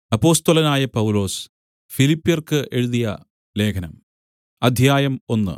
അപ്പൊസ്തലനായ പൗലൊസ് ഫിലിപ്പ്യർക്ക് എഴുതിയ ലേഖനം അധ്യായം ഒന്ന്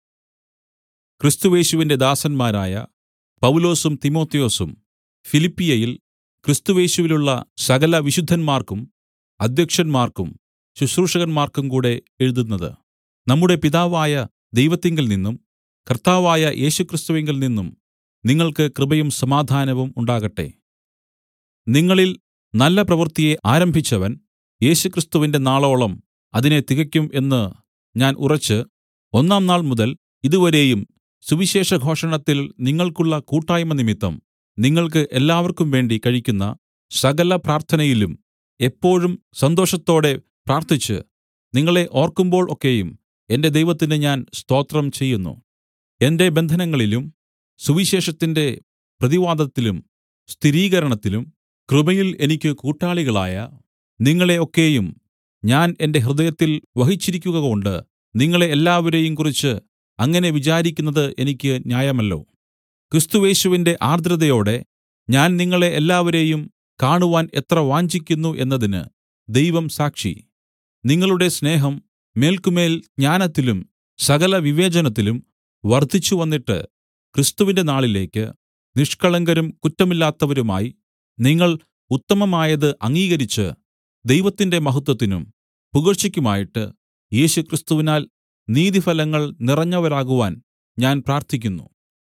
ക്രിസ്തുയേശുവിന്റെ ദാസന്മാരായ പൗലൊസും തിമൊഥെയൊസും ഫിലിപ്പിയിൽ ക്രിസ്തുയേശുവിലുള്ള സകല വിശുദ്ധന്മാർക്കും അദ്ധ്യക്ഷന്മാർക്കും ശുശ്രൂഷകന്മാർക്കും കൂടെ എഴുതുന്നത് നമ്മുടെ പിതാവായ ദൈവത്തിങ്കൽ നിന്നും കർത്താവായ യേശുക്രിസ്തുവിങ്കൽ നിന്നും നിങ്ങൾക്ക് കൃപയും സമാധാനവും ഉണ്ടാകട്ടെ നിങ്ങളിൽ നല്ല പ്രവൃത്തിയെ ആരംഭിച്ചവൻ യേശുക്രിസ്തുവിന്റെ നാളോളം അതിനെ തികയ്ക്കും എന്ന് ഞാൻ ഉറച്ച് ഒന്നാം നാൾ മുതൽ ഇതുവരെയും സുവിശേഷഘോഷണത്തിൽ നിങ്ങൾക്കുള്ള കൂട്ടായ്മ നിമിത്തം നിങ്ങൾക്ക് എല്ലാവർക്കും വേണ്ടി കഴിക്കുന്ന സകല പ്രാർത്ഥനയിലും എപ്പോഴും സന്തോഷത്തോടെ പ്രാർത്ഥിച്ച് നിങ്ങളെ ഓർക്കുമ്പോൾ ഒക്കെയും എന്റെ ദൈവത്തിന് ഞാൻ സ്തോത്രം ചെയ്യുന്നു എന്റെ ബന്ധനങ്ങളിലും സുവിശേഷത്തിന്റെ പ്രതിവാദത്തിലും സ്ഥിരീകരണത്തിലും കൃപയിൽ എനിക്ക് കൂട്ടാളികളായ നിങ്ങളെ ഒക്കെയും ഞാൻ എന്റെ ഹൃദയത്തിൽ വഹിച്ചിരിക്കുകകൊണ്ട് നിങ്ങളെ എല്ലാവരെയും കുറിച്ച് അങ്ങനെ വിചാരിക്കുന്നത് എനിക്ക് ന്യായമല്ലോ ക്രിസ്തുയേശുവിന്റെ ആർദ്രതയോടെ ഞാൻ നിങ്ങളെ എല്ലാവരെയും കാണുവാൻ എത്ര വാഞ്ചിക്കുന്നു എന്നതിന് ദൈവം സാക്ഷി നിങ്ങളുടെ സ്നേഹം മേൽക്കുമേൽ ജ്ഞാനത്തിലും സകല വിവേചനത്തിലും വർദ്ധിച്ചുവന്നിട്ട് ക്രിസ്തുവിന്റെ നാളിലേക്ക് നിഷ്കളങ്കരും കുറ്റമില്ലാത്തവരുമായി നിങ്ങൾ ഉത്തമമായത് അംഗീകരിച്ച് ദൈവത്തിന്റെ മഹത്വത്തിനും പുകഴ്ചയ്ക്കുമായിട്ട് യേശുക്രിസ്തുവിനാൽ നീതിഫലങ്ങൾ നിറഞ്ഞവരാകുവാൻ ഞാൻ പ്രാർത്ഥിക്കുന്നു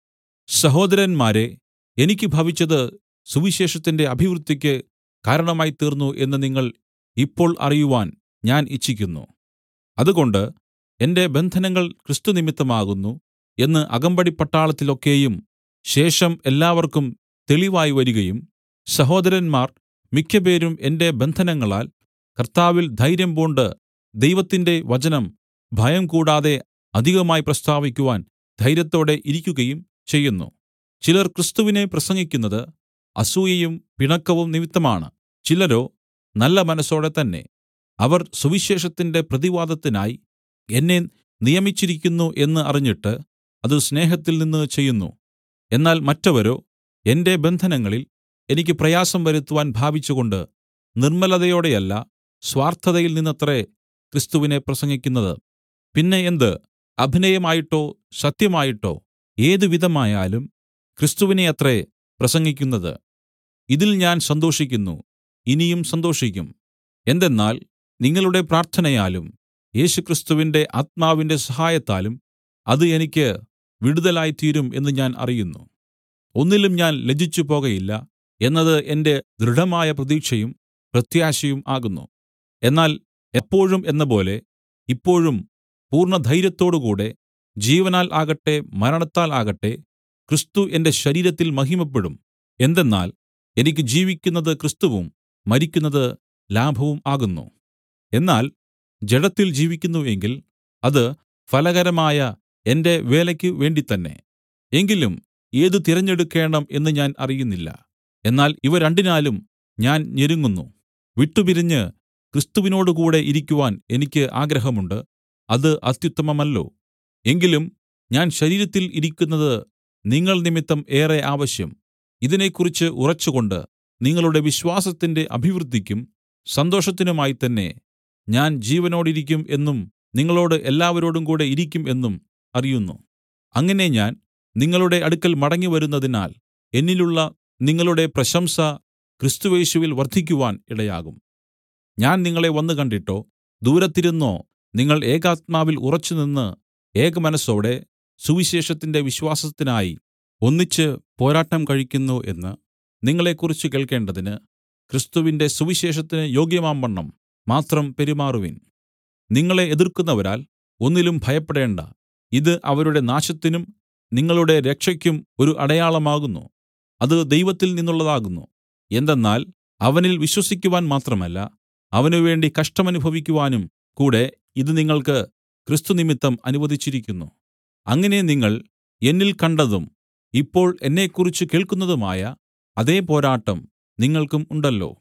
സഹോദരന്മാരെ എനിക്ക് ഭവിച്ചത് സുവിശേഷത്തിന്റെ അഭിവൃദ്ധിക്ക് കാരണമായിത്തീർന്നു എന്ന് നിങ്ങൾ ഇപ്പോൾ അറിയുവാൻ ഞാൻ ഇച്ഛിക്കുന്നു അതുകൊണ്ട് എന്റെ ബന്ധനങ്ങൾ ക്രിസ്തുനിമിത്തമാകുന്നു എന്ന് അകമ്പടിപട്ടാളത്തിലൊക്കെയും ശേഷം എല്ലാവർക്കും തെളിവായി വരികയും സഹോദരന്മാർ മിക്കപേരും എന്റെ ബന്ധനങ്ങളാൽ കർത്താവിൽ ധൈര്യം പൂണ്ട് ദൈവത്തിന്റെ വചനം ഭയം കൂടാതെ അധികമായി പ്രസ്താവിക്കുവാൻ ധൈര്യത്തോടെ ഇരിക്കുകയും ചെയ്യുന്നു ചിലർ ക്രിസ്തുവിനെ പ്രസംഗിക്കുന്നത് അസൂയയും പിണക്കവും നിമിത്തമാണ് ചിലരോ നല്ല മനസ്സോടെ തന്നെ അവർ സുവിശേഷത്തിന്റെ പ്രതിവാദത്തിനായി എന്നെ നിയമിച്ചിരിക്കുന്നു എന്ന് അറിഞ്ഞിട്ട് അത് സ്നേഹത്തിൽ നിന്ന് ചെയ്യുന്നു എന്നാൽ മറ്റവരോ എന്റെ ബന്ധനങ്ങളിൽ എനിക്ക് പ്രയാസം വരുത്തുവാൻ ഭാവിച്ചുകൊണ്ട് നിർമ്മലതയോടെയല്ല സ്വാർത്ഥതയിൽ നിന്നത്രേ ക്രിസ്തുവിനെ പ്രസംഗിക്കുന്നത് പിന്നെ എന്ത് അഭിനയമായിട്ടോ സത്യമായിട്ടോ ഏതു വിധമായാലും ക്രിസ്തുവിനെ അത്രേ പ്രസംഗിക്കുന്നത് ഇതിൽ ഞാൻ സന്തോഷിക്കുന്നു ഇനിയും സന്തോഷിക്കും എന്തെന്നാൽ നിങ്ങളുടെ പ്രാർത്ഥനയാലും യേശുക്രിസ്തുവിന്റെ ആത്മാവിന്റെ സഹായത്താലും അത് എനിക്ക് വിടുതലായിത്തീരും എന്ന് ഞാൻ അറിയുന്നു ഒന്നിലും ഞാൻ ലജ്ജിച്ചു പോകയില്ല എന്നത് എന്റെ ദൃഢമായ പ്രതീക്ഷയും പ്രത്യാശയും ആകുന്നു എന്നാൽ എപ്പോഴും എന്നപോലെ ഇപ്പോഴും പൂർണ്ണധൈര്യത്തോടുകൂടെ ജീവനാൽ ആകട്ടെ മരണത്താൽ ആകട്ടെ ക്രിസ്തു എന്റെ ശരീരത്തിൽ മഹിമപ്പെടും എന്തെന്നാൽ എനിക്ക് ജീവിക്കുന്നത് ക്രിസ്തുവും മരിക്കുന്നത് ലാഭവും ആകുന്നു എന്നാൽ ജഡത്തിൽ ജീവിക്കുന്നു എങ്കിൽ അത് ഫലകരമായ എന്റെ വേലയ്ക്ക് വേണ്ടിത്തന്നെ എങ്കിലും ഏത് തിരഞ്ഞെടുക്കേണം എന്ന് ഞാൻ അറിയുന്നില്ല എന്നാൽ ഇവ രണ്ടിനാലും ഞാൻ ഞെരുങ്ങുന്നു വിട്ടുപിരിഞ്ഞ് ക്രിസ്തുവിനോടുകൂടെ ഇരിക്കുവാൻ എനിക്ക് ആഗ്രഹമുണ്ട് അത് അത്യുത്തമമല്ലോ എങ്കിലും ഞാൻ ശരീരത്തിൽ ഇരിക്കുന്നത് നിങ്ങൾ നിമിത്തം ഏറെ ആവശ്യം ഇതിനെക്കുറിച്ച് ഉറച്ചുകൊണ്ട് നിങ്ങളുടെ വിശ്വാസത്തിന്റെ അഭിവൃദ്ധിക്കും സന്തോഷത്തിനുമായി തന്നെ ഞാൻ ജീവനോടിരിക്കും എന്നും നിങ്ങളോട് എല്ലാവരോടും കൂടെ ഇരിക്കും എന്നും അറിയുന്നു അങ്ങനെ ഞാൻ നിങ്ങളുടെ അടുക്കൽ മടങ്ങിവരുന്നതിനാൽ എന്നിലുള്ള നിങ്ങളുടെ പ്രശംസ ക്രിസ്തുയേശുവിൽ വർദ്ധിക്കുവാൻ ഇടയാകും ഞാൻ നിങ്ങളെ വന്നു കണ്ടിട്ടോ ദൂരത്തിരുന്നോ നിങ്ങൾ ഏകാത്മാവിൽ ഉറച്ചുനിന്ന് ഏകമനസ്സോടെ സുവിശേഷത്തിന്റെ വിശ്വാസത്തിനായി ഒന്നിച്ച് പോരാട്ടം കഴിക്കുന്നു എന്ന് നിങ്ങളെക്കുറിച്ച് കേൾക്കേണ്ടതിന് ക്രിസ്തുവിന്റെ സുവിശേഷത്തിന് യോഗ്യമാംവണ്ണം മാത്രം പെരുമാറുവിൻ നിങ്ങളെ എതിർക്കുന്നവരാൽ ഒന്നിലും ഭയപ്പെടേണ്ട ഇത് അവരുടെ നാശത്തിനും നിങ്ങളുടെ രക്ഷയ്ക്കും ഒരു അടയാളമാകുന്നു അത് ദൈവത്തിൽ നിന്നുള്ളതാകുന്നു എന്തെന്നാൽ അവനിൽ വിശ്വസിക്കുവാൻ മാത്രമല്ല അവനുവേണ്ടി കഷ്ടമനുഭവിക്കുവാനും കൂടെ ഇത് നിങ്ങൾക്ക് ക്രിസ്തുനിമിത്തം അനുവദിച്ചിരിക്കുന്നു അങ്ങനെ നിങ്ങൾ എന്നിൽ കണ്ടതും ഇപ്പോൾ എന്നെക്കുറിച്ച് കേൾക്കുന്നതുമായ അതേ പോരാട്ടം നിങ്ങൾക്കും ഉണ്ടല്ലോ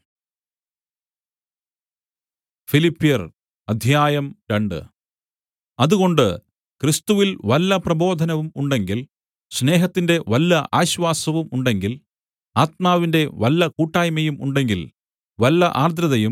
ഫിലിപ്പ്യർ അധ്യായം രണ്ട് അതുകൊണ്ട് ക്രിസ്തുവിൽ വല്ല പ്രബോധനവും ഉണ്ടെങ്കിൽ സ്നേഹത്തിന്റെ വല്ല ആശ്വാസവും ഉണ്ടെങ്കിൽ ആത്മാവിന്റെ വല്ല കൂട്ടായ്മയും ഉണ്ടെങ്കിൽ വല്ല ആർദ്രതയും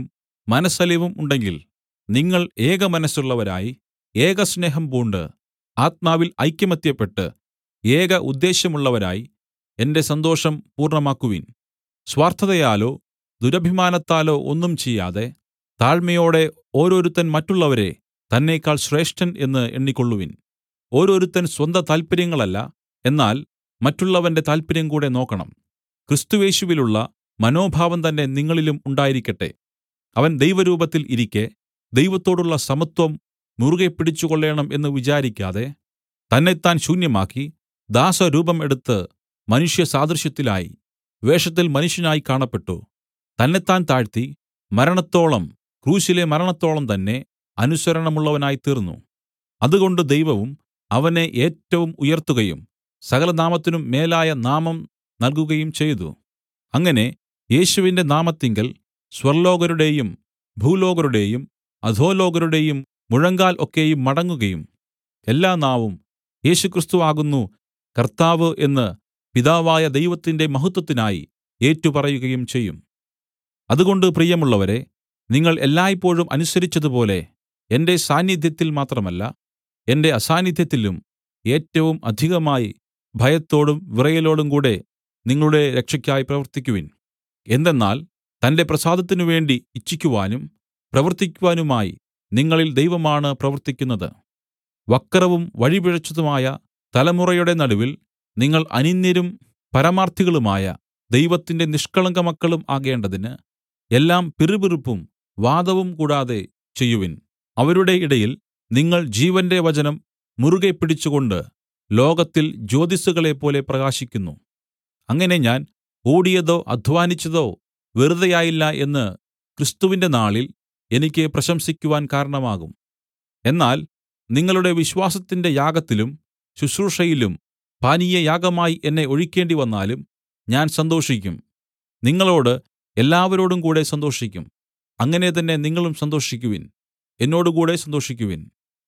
മനസ്സലിവും ഉണ്ടെങ്കിൽ നിങ്ങൾ ഏകമനസ്സുള്ളവരായി ഏകസ്നേഹം പൂണ്ട് ആത്മാവിൽ ഐകമത്യപ്പെട്ട് ഏക ഉദ്ദേശ്യമുള്ളവരായി എന്റെ സന്തോഷം പൂർണ്ണമാക്കുവിൻ സ്വാർത്ഥതയാലോ ദുരഭിമാനത്താലോ ഒന്നും ചെയ്യാതെ താഴ്മയോടെ ഓരോരുത്തൻ മറ്റുള്ളവരെ തന്നേക്കാൾ ശ്രേഷ്ഠൻ എന്ന് എണ്ണിക്കൊള്ളുവിൻ ഓരോരുത്തൻ സ്വന്ത താല്പര്യങ്ങളല്ല എന്നാൽ മറ്റുള്ളവന്റെ താല്പര്യം കൂടെ നോക്കണം ക്രിസ്തുയേശുവിലുള്ള മനോഭാവം തന്നെ നിങ്ങളിലും ഉണ്ടായിരിക്കട്ടെ അവൻ ദൈവരൂപത്തിൽ ഇരിക്കെ ദൈവത്തോടുള്ള സമത്വം മുറുകെ പിടിച്ചുകൊള്ളേണം എന്ന് വിചാരിക്കാതെ തന്നെത്താൻ ശൂന്യമാക്കി ദാസരൂപം എടുത്ത് മനുഷ്യ സാദൃശ്യത്തിലായി വേഷത്തിൽ മനുഷ്യനായി കാണപ്പെട്ടു തന്നെത്താൻ താഴ്ത്തി മരണത്തോളം ക്രൂശിലെ മരണത്തോളം തന്നെ അനുസരണമുള്ളവനായി തീർന്നു അതുകൊണ്ട് ദൈവവും അവനെ ഏറ്റവും ഉയർത്തുകയും സകലനാമത്തിനും മേലായ നാമം നൽകുകയും ചെയ്തു അങ്ങനെ യേശുവിന്റെ നാമത്തിങ്കൽ സ്വർലോകരുടെയും ഭൂലോകരുടെയും അധോലോകരുടെയും മുഴങ്കാൽ ഒക്കെയും മടങ്ങുകയും എല്ലാ നാവും യേശുക്രിസ്തു ആകുന്നു കർത്താവ് എന്ന് പിതാവായ ദൈവത്തിന്റെ മഹത്വത്തിനായി ഏറ്റുപറയുകയും ചെയ്യും അതുകൊണ്ട് പ്രിയമുള്ളവരെ നിങ്ങൾ എല്ലായ്പോഴും അനുസരിച്ചതുപോലെ എന്റെ സാന്നിധ്യത്തിൽ മാത്രമല്ല എന്റെ അസാന്നിധ്യത്തിലും ഏറ്റവും അധികമായി ഭയത്തോടും വിറയലോടും കൂടെ നിങ്ങളുടെ രക്ഷയ്ക്കായി പ്രവർത്തിക്കുവിൻ എന്തെന്നാൽ തന്റെ പ്രസാദത്തിനു വേണ്ടി ഇച്ഛിക്കുവാനും പ്രവർത്തിക്കുവാനുമായി നിങ്ങളിൽ ദൈവമാണ് പ്രവർത്തിക്കുന്നത് വക്രവും വഴിപിഴച്ചതുമായ തലമുറയുടെ നടുവിൽ നിങ്ങൾ അനിന്ദ്യരും പരമാർത്ഥികളുമായ ദൈവത്തിന്റെ നിഷ്കളങ്ക മക്കളും ആകേണ്ടതിന് എല്ലാം പിറുപിറുപ്പും വാദവും കൂടാതെ ചെയ്യുവിൻ അവരുടെ ഇടയിൽ നിങ്ങൾ ജീവന്റെ വചനം മുറുകെ പിടിച്ചുകൊണ്ട് ലോകത്തിൽ ജ്യോതിസ്സുകളെപ്പോലെ പ്രകാശിക്കുന്നു അങ്ങനെ ഞാൻ ഓടിയതോ അദ്ധ്വാനിച്ചതോ വെറുതെയായില്ല എന്ന് ക്രിസ്തുവിന്റെ നാളിൽ എനിക്ക് പ്രശംസിക്കുവാൻ കാരണമാകും എന്നാൽ നിങ്ങളുടെ വിശ്വാസത്തിന്റെ യാഗത്തിലും ശുശ്രൂഷയിലും പാനീയയാഗമായി എന്നെ ഒഴിക്കേണ്ടി വന്നാലും ഞാൻ സന്തോഷിക്കും നിങ്ങളോട് എല്ലാവരോടും കൂടെ സന്തോഷിക്കും അങ്ങനെ തന്നെ നിങ്ങളും സന്തോഷിക്കുവിൻ എന്നോടുകൂടെ സന്തോഷിക്കുവിൻ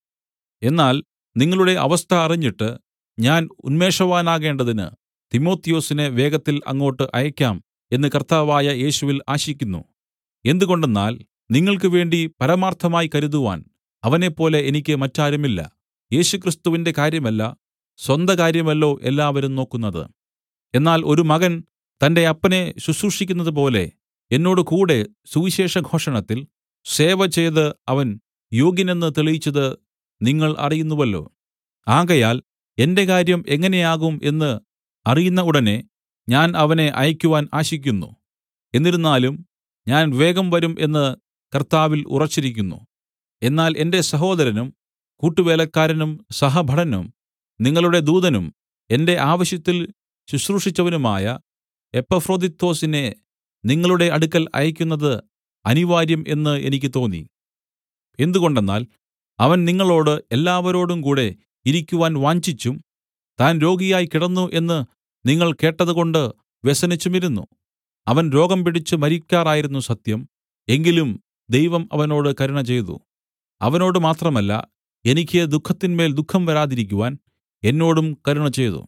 എന്നാൽ നിങ്ങളുടെ അവസ്ഥ അറിഞ്ഞിട്ട് ഞാൻ ഉന്മേഷവാനാകേണ്ടതിന് തിമൊഥെയൊസിനെ വേഗത്തിൽ അങ്ങോട്ട് അയക്കാം എന്ന് കർത്താവായ യേശുവിൽ ആശിക്കുന്നു എന്തുകൊണ്ടെന്നാൽ നിങ്ങൾക്ക് വേണ്ടി പരമാർത്ഥമായി കരുതുവാൻ അവനെപ്പോലെ എനിക്ക് മറ്റാരുമില്ല യേശുക്രിസ്തുവിന്റെ കാര്യമല്ല സ്വന്ത കാര്യമല്ലോ എല്ലാവരും നോക്കുന്നത് എന്നാൽ ഒരു മകൻ തന്റെ അപ്പനെ ശുശ്രൂഷിക്കുന്നതുപോലെ എന്നോട് കൂടെ സുവിശേഷ ഘോഷണത്തിൽ സേവ ചെയ്ത് അവൻ യോഗ്യനെന്ന് തെളിയിച്ചത് നിങ്ങൾ അറിയുന്നുവല്ലോ ആകയാൽ എന്റെ കാര്യം എങ്ങനെയാകും എന്ന് അറിയുന്ന ഉടനെ ഞാൻ അവനെ അയക്കുവാൻ ആശിക്കുന്നു എന്നിരുന്നാലും ഞാൻ വേഗം വരും എന്ന് കർത്താവിൽ ഉറച്ചിരിക്കുന്നു എന്നാൽ എന്റെ സഹോദരനും കൂട്ടുവേലക്കാരനും സഹഭടനും നിങ്ങളുടെ ദൂതനും എന്റെ ആവശ്യത്തിൽ ശുശ്രൂഷിച്ചവനുമായ എപ്പഫ്രൊദിത്തൊസിനെ നിങ്ങളുടെ അടുക്കൽ അയക്കുന്നത് അനിവാര്യം എന്ന് എനിക്ക് തോന്നി എന്തുകൊണ്ടെന്നാൽ അവൻ നിങ്ങളോട് എല്ലാവരോടും കൂടെ ഇരിക്കുവാൻ വാഞ്ചിച്ചും താൻ രോഗിയായി കിടന്നു എന്ന് നിങ്ങൾ കേട്ടതുകൊണ്ട് വ്യസനിച്ചുമിരുന്നു അവൻ രോഗം പിടിച്ച് മരിക്കാറായിരുന്നു സത്യം എങ്കിലും ദൈവം അവനോട് കരുണ ചെയ്തു അവനോട് മാത്രമല്ല എനിക്ക് ദുഃഖത്തിന്മേൽ ദുഃഖം വരാതിരിക്കുവാൻ എന്നോടും കരുണ ചെയ്തു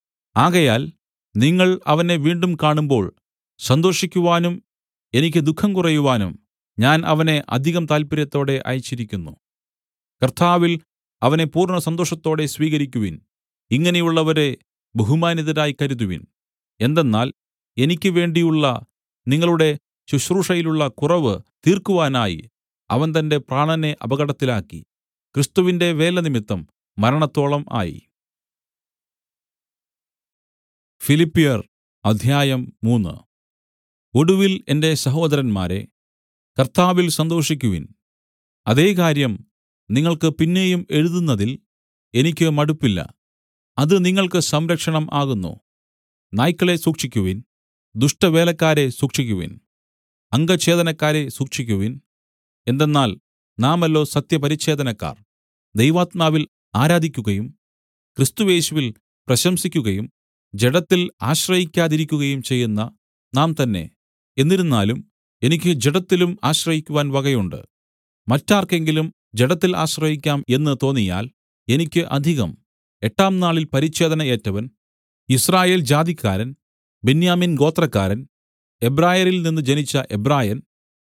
ആകയാൽ നിങ്ങൾ അവനെ വീണ്ടും കാണുമ്പോൾ സന്തോഷിക്കുവാനും എനിക്ക് ദുഃഖം കുറയുവാനും ഞാൻ അവനെ അധികം താല്പര്യത്തോടെ അയച്ചിരിക്കുന്നു കർത്താവിൽ അവനെ പൂർണ്ണ സന്തോഷത്തോടെ സ്വീകരിക്കുവിൻ ഇങ്ങനെയുള്ളവരെ ബഹുമാനിതരായി കരുതുവിൻ എന്തെന്നാൽ എനിക്ക് വേണ്ടിയുള്ള നിങ്ങളുടെ ശുശ്രൂഷയിലുള്ള കുറവ് തീർക്കുവാനായി അവൻ തന്റെ പ്രാണനെ അപകടത്തിലാക്കി ക്രിസ്തുവിന്റെ വേല നിമിത്തം മരണത്തോളം ആയി ഫിലിപ്പിയർ അധ്യായം മൂന്ന് ഒടുവിൽ എന്റെ സഹോദരന്മാരെ കർത്താവിൽ സന്തോഷിക്കുവിൻ അതേ കാര്യം നിങ്ങൾക്ക് പിന്നെയും എഴുതുന്നതിൽ എനിക്ക് മടുപ്പില്ല അത് നിങ്ങൾക്ക് സംരക്ഷണം ആകുന്നു നായ്ക്കളെ സൂക്ഷിക്കുവിൻ ദുഷ്ടവേലക്കാരെ സൂക്ഷിക്കുവിൻ അംഗഛേദനക്കാരെ സൂക്ഷിക്കുവിൻ എന്തെന്നാൽ നാമല്ലോ സത്യപരിച്ഛേദനക്കാർ ദൈവാത്മാവിൽ ആരാധിക്കുകയും ക്രിസ്തുയേശുവിൽ പ്രശംസിക്കുകയും ജഡത്തിൽ ആശ്രയിക്കാതിരിക്കുകയും ചെയ്യുന്ന നാം തന്നെ എന്നിരുന്നാലും എനിക്ക് ജഡത്തിലും ആശ്രയിക്കുവാൻ വകയുണ്ട് മറ്റാർക്കെങ്കിലും ജഡത്തിൽ ആശ്രയിക്കാം എന്ന് തോന്നിയാൽ എനിക്ക് അധികം എട്ടാം നാളിൽ പരിച്ഛേദന ഏറ്റവൻ യിസ്രായേൽ ജാതിക്കാരൻ ബെന്യാമിൻ ഗോത്രക്കാരൻ എബ്രായരിൽ നിന്ന് ജനിച്ച എബ്രായൻ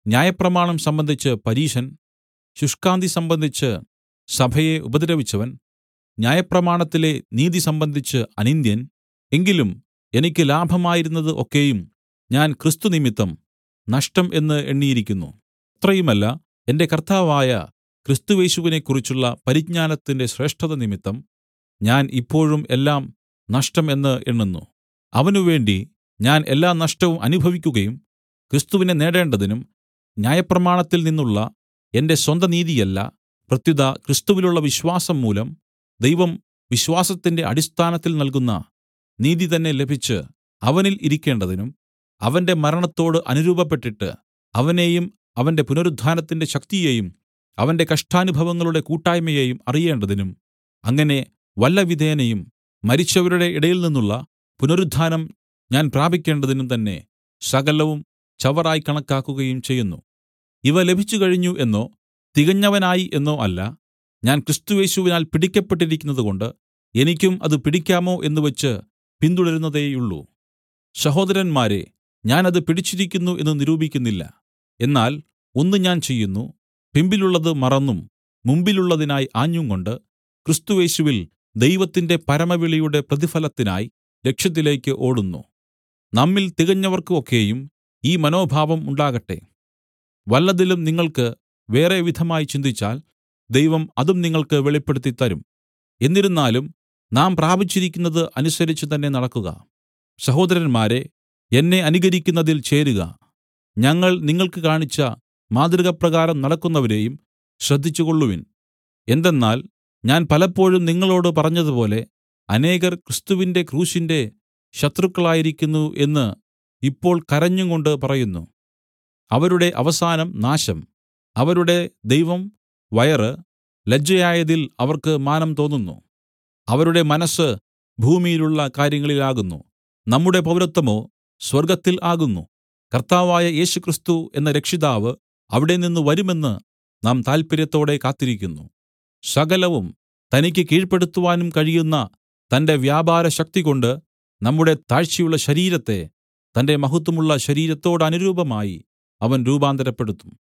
ന്യായപ്രമാണം സംബന്ധിച്ച് പരീശൻ ശുഷ്കാന്തി സംബന്ധിച്ച് സഭയെ ഉപദ്രവിച്ചവൻ ന്യായപ്രമാണത്തിലെ നീതി സംബന്ധിച്ച് അനിന്ദ്യൻ എങ്കിലും എനിക്ക് ലാഭമായിരുന്നത് ഒക്കെയും ഞാൻ ക്രിസ്തു നിമിത്തം നഷ്ടം എന്ന് എണ്ണിയിരിക്കുന്നു അത്രയുമല്ല എന്റെ കർത്താവായ ക്രിസ്തുയേശുവിനെക്കുറിച്ചുള്ള പരിജ്ഞാനത്തിന്റെ ശ്രേഷ്ഠത നിമിത്തം ഞാൻ ഇപ്പോഴും എല്ലാം നഷ്ടം എന്ന് എണ്ണുന്നു അവനുവേണ്ടി ഞാൻ എല്ലാ നഷ്ടവും അനുഭവിക്കുകയും ക്രിസ്തുവിനെ നേടേണ്ടതിനും ന്യായപ്രമാണത്തിൽ നിന്നുള്ള എന്റെ സ്വന്ത നീതിയല്ല പ്രത്യുത ക്രിസ്തുവിലുള്ള വിശ്വാസം മൂലം ദൈവം വിശ്വാസത്തിന്റെ അടിസ്ഥാനത്തിൽ നൽകുന്ന നീതി തന്നെ ലഭിച്ച് അവനിൽ ഇരിക്കേണ്ടതിനും അവന്റെ മരണത്തോട് അനുരൂപപ്പെട്ടിട്ട് അവനെയും അവന്റെ പുനരുത്ഥാനത്തിന്റെ ശക്തിയെയും അവന്റെ കഷ്ടാനുഭവങ്ങളുടെ കൂട്ടായ്മയെയും അറിയേണ്ടതിനും അങ്ങനെ വല്ലവിധേനയും മരിച്ചവരുടെ ഇടയിൽ നിന്നുള്ള പുനരുത്ഥാനം ഞാൻ പ്രാപിക്കേണ്ടതിനും തന്നെ സകലവും ചവറായി കണക്കാക്കുകയും ചെയ്യുന്നു ഇവ ലഭിച്ചുകഴിഞ്ഞു എന്നോ തികഞ്ഞവനായി എന്നോ അല്ല ഞാൻ ക്രിസ്തുയേശുവിനാൽ പിടിക്കപ്പെട്ടിരിക്കുന്നതുകൊണ്ട് എനിക്കും അത് പിടിക്കാമോ എന്ന് വെച്ച് പിന്തുടരുന്നതേയുള്ളൂ സഹോദരന്മാരെ ഞാൻ അത് പിടിച്ചിരിക്കുന്നു എന്ന് നിരൂപിക്കുന്നില്ല എന്നാൽ ഒന്ന് ഞാൻ ചെയ്യുന്നു പിമ്പിലുള്ളത് മറന്നും മുമ്പിലുള്ളതിനായി ആഞ്ഞുംകൊണ്ട് ക്രിസ്തുയേശുവിൽ ദൈവത്തിന്റെ പരമവിളിയുടെ പ്രതിഫലത്തിനായി ലക്ഷ്യത്തിലേക്ക് ഓടുന്നു നമ്മിൽ തികഞ്ഞവർക്ക് ഒക്കെയും ഈ മനോഭാവം ഉണ്ടാകട്ടെ വല്ലതിലും നിങ്ങൾക്ക് വേറെ വിധമായി ചിന്തിച്ചാൽ ദൈവം അതും നിങ്ങൾക്ക് വെളിപ്പെടുത്തിത്തരും എന്നിരുന്നാലും നാം പ്രാപിച്ചിരിക്കുന്നത് അനുസരിച്ച് തന്നെ നടക്കുക സഹോദരന്മാരെ എന്നെ അനുകരിക്കുന്നതിൽ ചേരുക ഞങ്ങൾ നിങ്ങൾക്ക് കാണിച്ച മാതൃകപ്രകാരം നടക്കുന്നവരെയും ശ്രദ്ധിച്ചുകൊള്ളുവിൻ എന്തെന്നാൽ ഞാൻ പലപ്പോഴും നിങ്ങളോട് പറഞ്ഞതുപോലെ അനേകർ ക്രിസ്തുവിന്റെ ക്രൂശിന്റെ ശത്രുക്കളായിരിക്കുന്നു എന്ന് ഇപ്പോൾ കരഞ്ഞുകൊണ്ട് പറയുന്നു അവരുടെ അവസാനം നാശം അവരുടെ ദൈവം വയറ് ലജ്ജയായതിൽ അവർക്ക് മാനം തോന്നുന്നു അവരുടെ മനസ്സ് ഭൂമിയിലുള്ള കാര്യങ്ങളിലാകുന്നു നമ്മുടെ പൗരത്വമോ സ്വർഗ്ഗത്തിൽ ആകുന്നു കർത്താവായ യേശുക്രിസ്തു എന്ന രക്ഷിതാവ് അവിടെ നിന്ന് വരുമെന്ന് നാം താല്പര്യത്തോടെ കാത്തിരിക്കുന്നു സകലവും തനിക്ക് കീഴ്പ്പെടുത്തുവാനും കഴിയുന്ന തന്റെ വ്യാപാര ശക്തികൊണ്ട് നമ്മുടെ താഴ്ചയുള്ള ശരീരത്തെ തന്റെ മഹത്വമുള്ള ശരീരത്തോടനുരൂപമായി അവൻ രൂപാന്തരപ്പെടുത്തും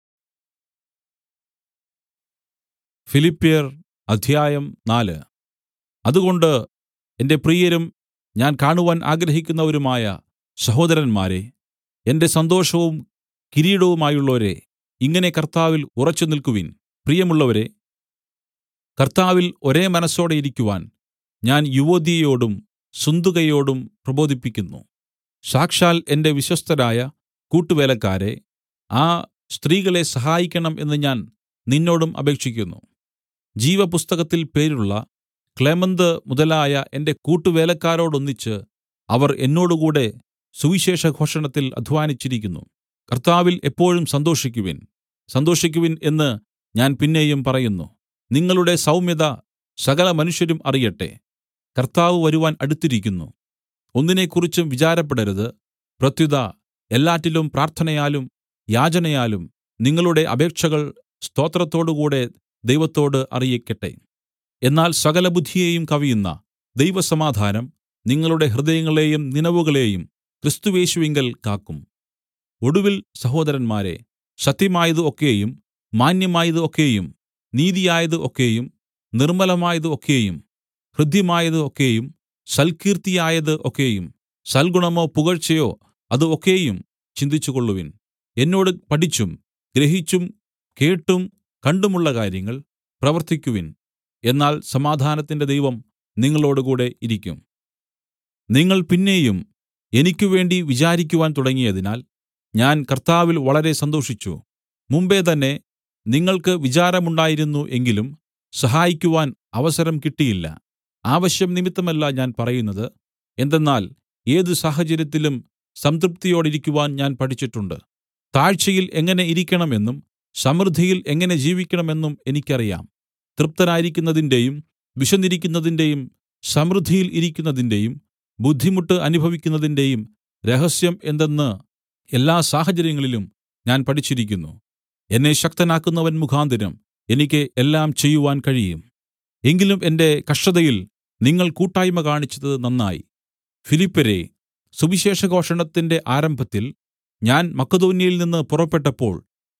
ഫിലിപ്പ്യർ അധ്യായം നാല് അതുകൊണ്ട് എന്റെ പ്രിയരും ഞാൻ കാണുവാൻ ആഗ്രഹിക്കുന്നവരുമായ സഹോദരന്മാരെ എന്റെ സന്തോഷവും കിരീടവുമായുള്ളോരേ ഇങ്ങനെ കർത്താവിൽ ഉറച്ചു നിൽക്കുവിൻ പ്രിയമുള്ളവരെ കർത്താവിൽ ഒരേ മനസ്സോടെ ഇരിക്കുവാൻ ഞാൻ യുവൊദ്യയോടും സുന്തുകയോടും പ്രബോധിപ്പിക്കുന്നു സാക്ഷാൽ എന്റെ വിശ്വസ്തരായ കൂട്ടുവേലക്കാരെ ആ സ്ത്രീകളെ സഹായിക്കണം എന്ന് ഞാൻ നിന്നോടും അപേക്ഷിക്കുന്നു ജീവപുസ്തകത്തിൽ പേരുള്ള ക്ലേമന്ത് മുതലായ എന്റെ കൂട്ടുവേലക്കാരോടൊന്നിച്ച് അവർ എന്നോടുകൂടെ സുവിശേഷഘോഷണത്തിൽ അധ്വാനിച്ചിരിക്കുന്നു കർത്താവിൽ എപ്പോഴും സന്തോഷിക്കുവിൻ സന്തോഷിക്കുവിൻ എന്ന് ഞാൻ പിന്നെയും പറയുന്നു നിങ്ങളുടെ സൗമ്യത സകല മനുഷ്യരും അറിയട്ടെ കർത്താവ് വരുവാൻ അടുത്തിരിക്കുന്നു ഒന്നിനെക്കുറിച്ചും വിചാരപ്പെടരുത് പ്രത്യുത എല്ലാറ്റിലും പ്രാർത്ഥനയാലും യാചനയാലും നിങ്ങളുടെ അപേക്ഷകൾ സ്തോത്രത്തോടുകൂടെ ദൈവത്തോട് അറിയിക്കട്ടെ എന്നാൽ സകല ബുദ്ധിയെയും കവിയുന്ന ദൈവസമാധാനം നിങ്ങളുടെ ഹൃദയങ്ങളെയും നിനവുകളെയും ക്രിസ്തുയേശുവിങ്കൽ കാക്കും ഒടുവിൽ സഹോദരന്മാരെ സത്യമായത് ഒക്കെയും മാന്യമായത് ഒക്കെയും നീതിയായത് ഒക്കെയും നിർമ്മലമായത് ഒക്കെയും ഹൃദ്യമായത് ഒക്കെയും സൽകീർത്തിയായത് ഒക്കെയും സൽഗുണമോ പുകഴ്ചയോ അത് ഒക്കെയും ചിന്തിച്ചുകൊള്ളുവിൻ എന്നോട് പഠിച്ചും ഗ്രഹിച്ചും കേട്ടും കണ്ടുമുള്ള കാര്യങ്ങൾ പ്രവർത്തിക്കുവിൻ എന്നാൽ സമാധാനത്തിന്റെ ദൈവം നിങ്ങളോടുകൂടെ ഇരിക്കും നിങ്ങൾ പിന്നെയും എനിക്ക് വേണ്ടി വിചാരിക്കുവാൻ തുടങ്ങിയതിനാൽ ഞാൻ കർത്താവിൽ വളരെ സന്തോഷിച്ചു മുമ്പെ തന്നെ നിങ്ങൾക്ക് വിചാരമുണ്ടായിരുന്നു എങ്കിലും സഹായിക്കുവാൻ അവസരം കിട്ടിയില്ല ആവശ്യം നിമിത്തമല്ല ഞാൻ പറയുന്നത് എന്തെന്നാൽ ഏത് സാഹചര്യത്തിലും സംതൃപ്തിയോടിരിക്കുവാൻ ഞാൻ പഠിച്ചിട്ടുണ്ട് താഴ്ചയിൽ എങ്ങനെ ഇരിക്കണമെന്നും സമൃദ്ധിയിൽ എങ്ങനെ ജീവിക്കണമെന്നും എനിക്കറിയാം തൃപ്തനായിരിക്കുന്നതിന്റെയും വിശന്നിരിക്കുന്നതിന്റെയും സമൃദ്ധിയിൽ ഇരിക്കുന്നതിന്റെയും ബുദ്ധിമുട്ട് അനുഭവിക്കുന്നതിന്റെയും രഹസ്യം എന്തെന്ന് എല്ലാ സാഹചര്യങ്ങളിലും ഞാൻ പഠിച്ചിരിക്കുന്നു എന്നെ ശക്തനാക്കുന്നവൻ മുഖാന്തരം എനിക്ക് എല്ലാം ചെയ്യുവാൻ കഴിയും എങ്കിലും എന്റെ കഷ്ടതയിൽ നിങ്ങൾ കൂട്ടായ്മ കാണിച്ചത് നന്നായി ഫിലിപ്പ്യരേ സുവിശേഷഘോഷണത്തിന്റെ ആരംഭത്തിൽ ഞാൻ മക്കെദോന്യയിൽ നിന്ന് പുറപ്പെട്ടപ്പോൾ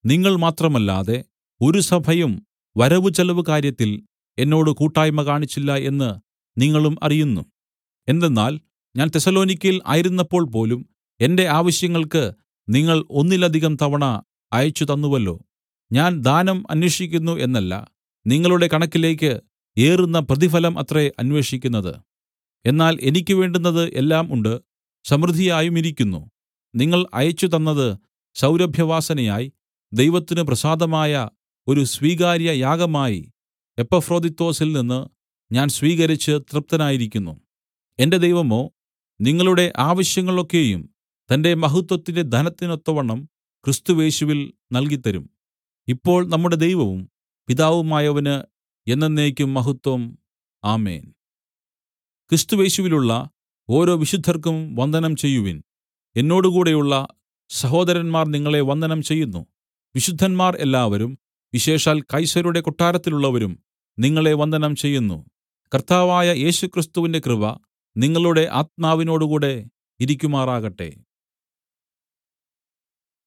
നിങ്ങൾ മാത്രമല്ലാതെ ഒരു സഭയും വരവ് ചെലവ് കാര്യത്തിൽ എന്നോട് കൂട്ടായ്മ കാണിച്ചില്ല എന്ന് നിങ്ങളും അറിയുന്നു എന്തെന്നാൽ ഞാൻ തെസ്സലോനിക്യയിൽ ആയിരുന്നപ്പോൾ പോലും എന്റെ ആവശ്യങ്ങൾക്ക് നിങ്ങൾ ഒന്നിലധികം തവണ അയച്ചു തന്നുവല്ലോ ഞാൻ ദാനം അന്വേഷിക്കുന്നു എന്നല്ല നിങ്ങളുടെ കണക്കിലേക്ക് ഏറുന്ന പ്രതിഫലം അത്രേ അന്വേഷിക്കുന്നത് എന്നാൽ എനിക്ക് വേണ്ടുന്നത് എല്ലാം ഉണ്ട് സമൃദ്ധിയായുമിരിക്കുന്നു നിങ്ങൾ അയച്ചു തന്നത് സൗരഭ്യവാസനയായി ദൈവത്തിന് പ്രസാദമായ ഒരു സ്വീകാര്യ യാഗമായി എപ്പഫ്രൊദിത്തൊസിൽ നിന്ന് ഞാൻ സ്വീകരിച്ച് തൃപ്തനായിരിക്കുന്നു എന്റെ ദൈവമോ നിങ്ങളുടെ ആവശ്യങ്ങളൊക്കെയും തന്റെ മഹത്വത്തിന്റെ ധനത്തിനൊത്തവണ്ണം ക്രിസ്തുയേശുവിൽ നൽകിത്തരും ഇപ്പോൾ നമ്മുടെ ദൈവവും പിതാവുമായവന് എന്നെന്നേക്കും മഹത്വം ആമേൻ ക്രിസ്തുയേശുവിലുള്ള ഓരോ വിശുദ്ധർക്കും വന്ദനം ചെയ്യുവിൻ എന്നോടുകൂടെയുള്ള സഹോദരന്മാർ നിങ്ങളെ വന്ദനം ചെയ്യുന്നു വിശുദ്ധന്മാർ എല്ലാവരും വിശേഷാൽ കൈസരുടെ കൊട്ടാരത്തിലുള്ളവരും നിങ്ങളെ വന്ദനം ചെയ്യുന്നു കർത്താവായ യേശുക്രിസ്തുവിന്റെ കൃപ നിങ്ങളുടെ ആത്മാവിനോടുകൂടെ ഇരിക്കുമാറാകട്ടെ